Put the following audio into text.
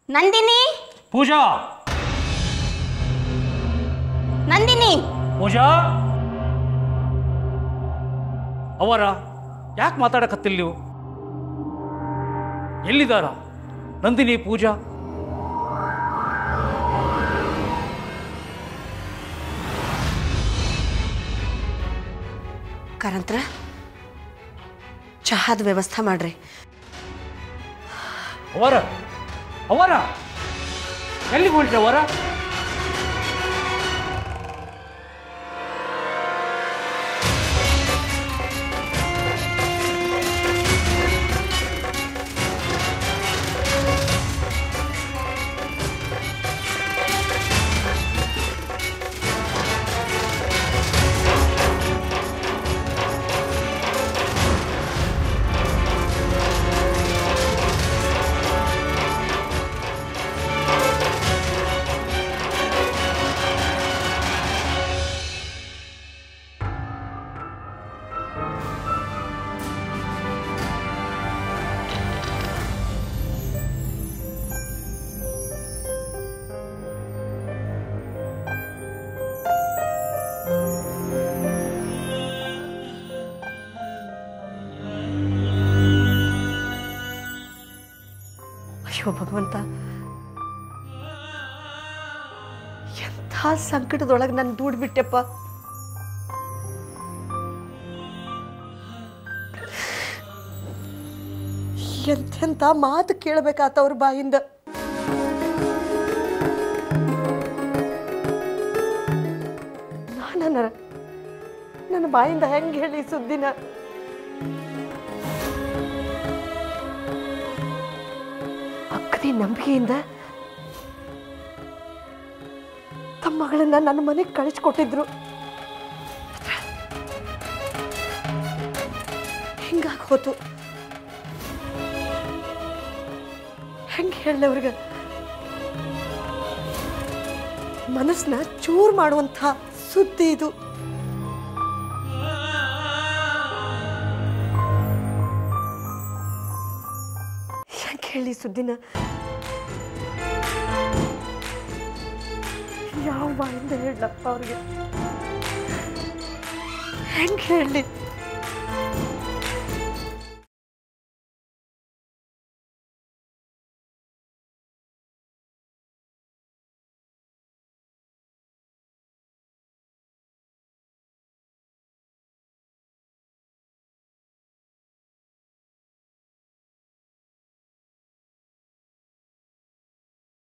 ನಂದಿನಿ ಪೂಜಾ ನಂದಿನಿ ಪೂಜಾ ಅವರ ಯಾಕೆ ಮಾತಾಡಕತ್ತಿಲ್ಲ ನೀವು ಎಲ್ಲಿದ್ದಾರ ನಂದಿನಿ ಪೂಜಾ ಕಾರಂತ್ರ ಚಹಾದ ವ್ಯವಸ್ಥೆ ಮಾಡ್ರಿ ಅವರ ಅವರ ಎಲ್ಲಿಗೆ ಹೊಂಟ್ರಿ ಅವರ ಅಯ್ಯೋ ಭಗವಂತ ಎಂಥ ಸಂಕಟದೊಳಗೆ ನಾನು ದೂಡ್ಬಿಟ್ಟೆಪ್ಪ ಎಂತೆಂಥ ಮಾತು ಕೇಳಬೇಕಾತ ಅವ್ರ ಬಾಯಿಂದ ನಾನು ನನ್ನ ಬಾಯಿಂದ ಹೆಂಗೆ ಹೇಳಿ ಈ ಸುದ್ದಿನ ಅಕ್ಕದಿ ನಂಬಿಕೆಯಿಂದ ತಮ್ಮ ಮಗಳನ್ನ ನನ್ನ ಮನೆಗೆ ಕಳಿಸ್ಕೊಟ್ಟಿದ್ರು ಹಿಂಗಾಗಿ ಹೋತು ಹೆಂಗೆ ಹೇಳಲಿ ಅವ್ರಿಗೆ ಮನಸ್ಸನ್ನ ಚೂರು ಮಾಡುವಂಥ ಸುದ್ದಿ ಇದು ಹೆಂಗೆ ಹೇಳಿ ಸುದ್ದಿನ ಯಾವ ಬಾಯಿಂದ ಹೇಳಪ್ಪ ಅವ್ರಿಗೆ ಹೆಂಗೆ ಹೇಳಿ